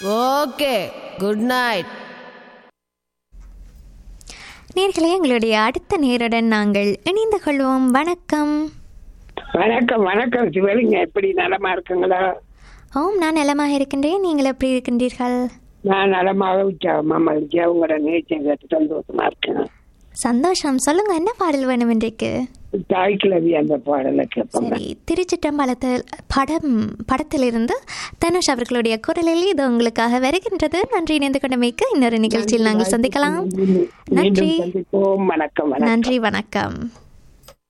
okay good night நேர்களே எங்களுடைய அடுத்த நேருடன் நாங்கள் இணைந்து கொள்வோம் வணக்கம் வணக்கம் வணக்கம் சிவலிங்க எப்படி நலமா இருக்குங்களா ஓம் நான் நலமாக இருக்கின்றேன் நீங்கள் எப்படி இருக்கின்றீர்கள் நான் நலமாக உற்சாகமா மகிழ்ச்சியா உங்களோட நிகழ்ச்சியை கேட்டு சந்தோஷமா இருக்கேன் சந்தோஷம் சொல்லுங்க என்ன பாடல் வேணும் இன்றைக்கு தாய் கிழவி அந்த பாடலை கேட்பாங்க சரி திருச்சிட்டம்பலத்தில் படம் படத்திலிருந்து தனுஷ் அவர்களுடைய குரலில் இது உங்களுக்காக வருகின்றது நன்றி இணைந்து கொண்டமைக்கு இன்னொரு நிகழ்ச்சியில் நாங்கள் சந்திக்கலாம் நன்றி மீண்டும் சந்திப்போம் வணக்கம் வணக்கம் நன்றி வணக்கம்